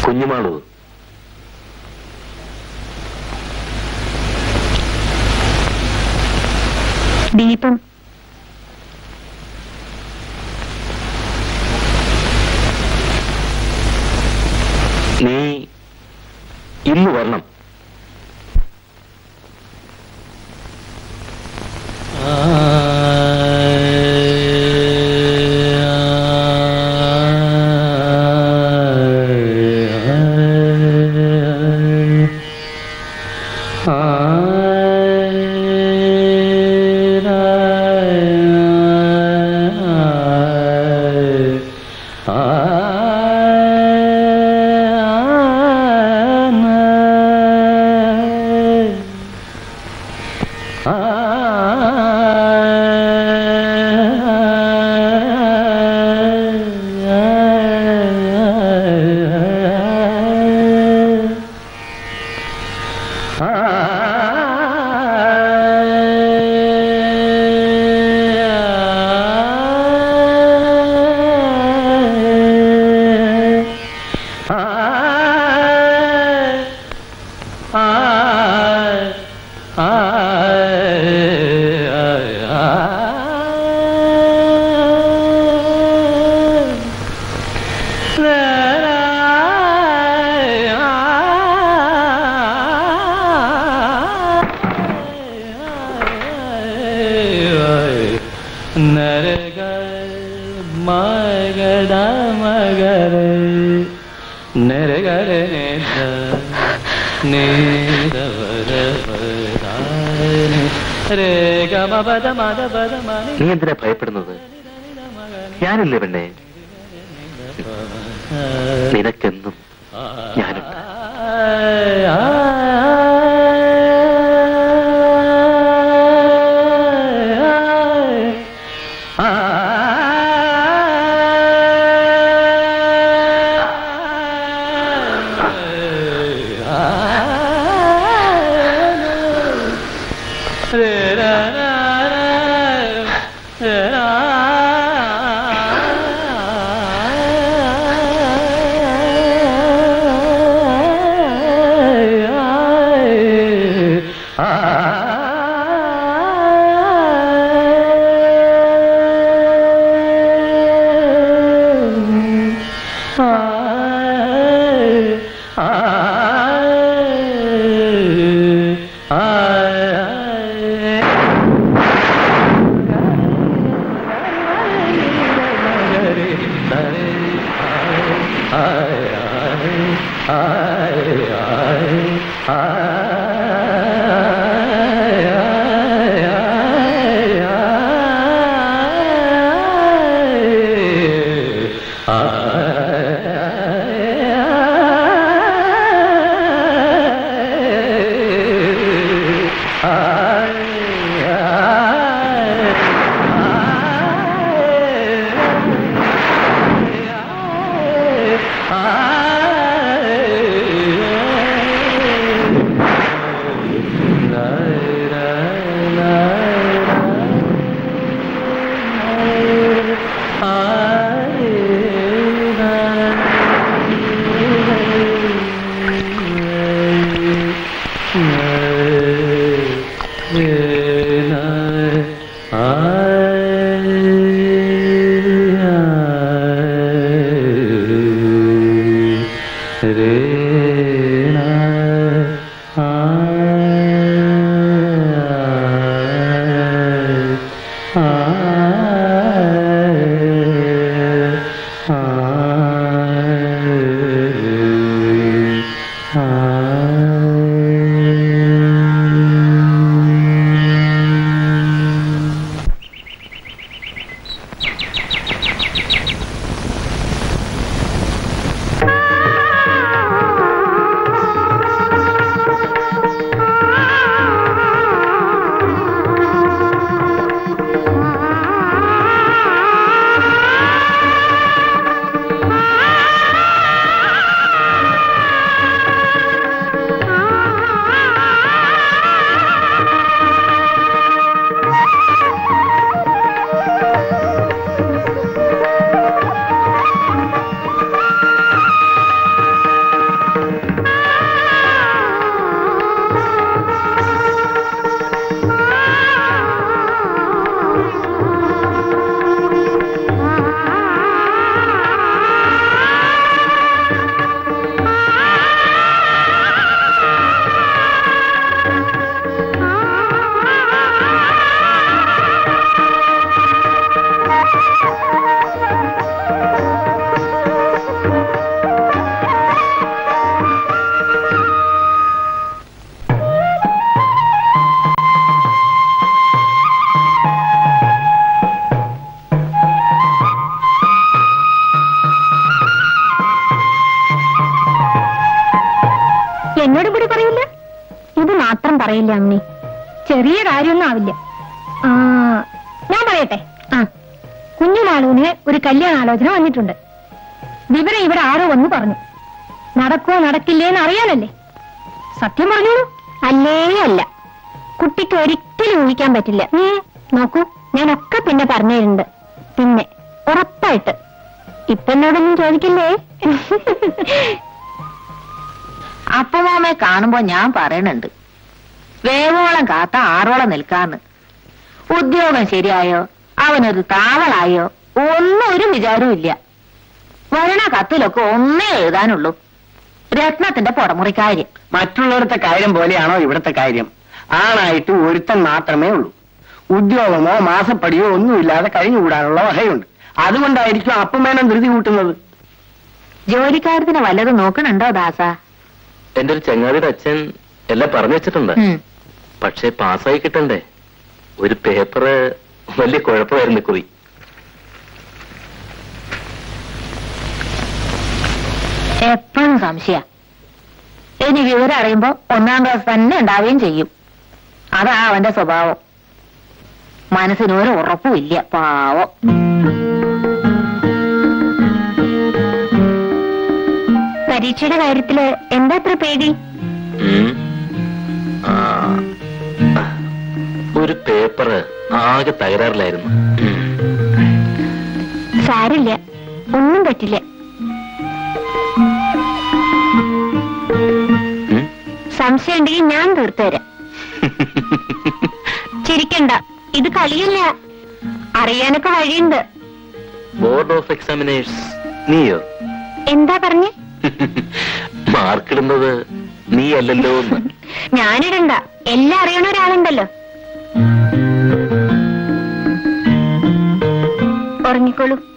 കുഞ്ഞുമാളു ദീപം നീ ഇന്ന് വരണം നീ എന്തിനാ ഭയപ്പെടുന്നത് ഞാനില്ലേ പെണ്ണെ നിനക്കെന്നും ഞാനുണ്ട് ആ മാത്രം പറയില്ല അമ്മി ചെറിയ കാര്യമൊന്നും ആവില്ല ആ ഞാൻ പറയട്ടെ ആ കുഞ്ഞുമാളുവിന് ഒരു കല്യാണാലോചന വന്നിട്ടുണ്ട് വിവരം ഇവിടെ ആരോ വന്നു പറഞ്ഞു നടക്കുവോ നടക്കില്ലേന്ന് അറിയാനല്ലേ സത്യം പറഞ്ഞോളൂ അല്ലേ അല്ല കുട്ടിക്ക് ഒരിക്കലും ഊഹിക്കാൻ പറ്റില്ല ഉം, നോക്കൂ ഞാനൊക്കെ പിന്നെ പറഞ്ഞിട്ടുണ്ട് പിന്നെ ഉറപ്പായിട്ട് ഇപ്പൊ എന്നോടൊന്നും ചോദിക്കില്ലേ അപ്പമാമെ കാണുമ്പോ ഞാൻ പറയണുണ്ട് വേവോളം കാത്ത ആറോളം നിൽക്കാന്ന് ഉദ്യോഗം ശരിയായോ അവനൊരു താവളായോ ഒന്നും ഒരു വിചാരവും ഇല്ല വരണ കത്തിലൊക്കെ ഒന്നേ എഴുതാനുള്ളൂ രത്നത്തിന്റെ പുറമുറിക്കാര്യം മറ്റുള്ളവരുടെ കാര്യം പോലെയാണോ ഇവിടുത്തെ കാര്യം ആണായിട്ട് ഒരുത്തൻ മാത്രമേ ഉള്ളൂ ഉദ്യോഗമോ മാസപ്പടിയോ ഒന്നുമില്ലാതെ കഴിഞ്ഞുകൂടാനുള്ള വകയുണ്ട് അതുകൊണ്ടായിരിക്കും അപ്പമേനം ധൃതി കൂട്ടുന്നത് ജോലിക്കാരത്തിന് വല്ലതും നോക്കണുണ്ടോ ദാസ എന്റെ ഒരു ചങ്ങാതിയുടെ അച്ഛൻ എല്ലാം പറഞ്ഞു വെച്ചിട്ടുണ്ട് ഉം. പക്ഷെ പാസ്സായി കിട്ടണ്ടേ ഒരു പേപ്പറ് വലിയ കുഴപ്പമായിരുന്നു കുറി എപ്പോഴും സംശയ ഇനി വിവരം അറിയുമ്പോ ഒന്നാം ക്ലാസ് തന്നെ ഉണ്ടാവുകയും ചെയ്യും അതാ അവന്റെ സ്വഭാവം മനസ്സിന് ഒരു ഉറപ്പുമില്ല പാവം പരീക്ഷയുടെ കാര്യത്തില് എന്താ അത്ര പേടി ഉം. ആ. ഒരു പേപ്പറ് ആകെ തകരാറിലായിരുന്നു ഉം. സാരില്ല ഒന്നും പറ്റില്ല ഉം. സംശയം ഉണ്ടെങ്കിൽ ഞാൻ തീർത്തുതരാം ചിരിക്കണ്ട ഇത് കളിയല്ല അറിയാനൊക്കെ വഴിയുണ്ട് ബോർഡ് ഓഫ് എക്സാമിനേഴ്സ് നീയോ എന്താ പറഞ്ഞേ മാർക്കിടുന്നത് നീ അല്ലല്ലോ എന്ന് ഞാനിടണ്ട എല്ലാം അറിയണ ഒരാളുണ്ടല്ലോ ഉറങ്ങിക്കോളൂ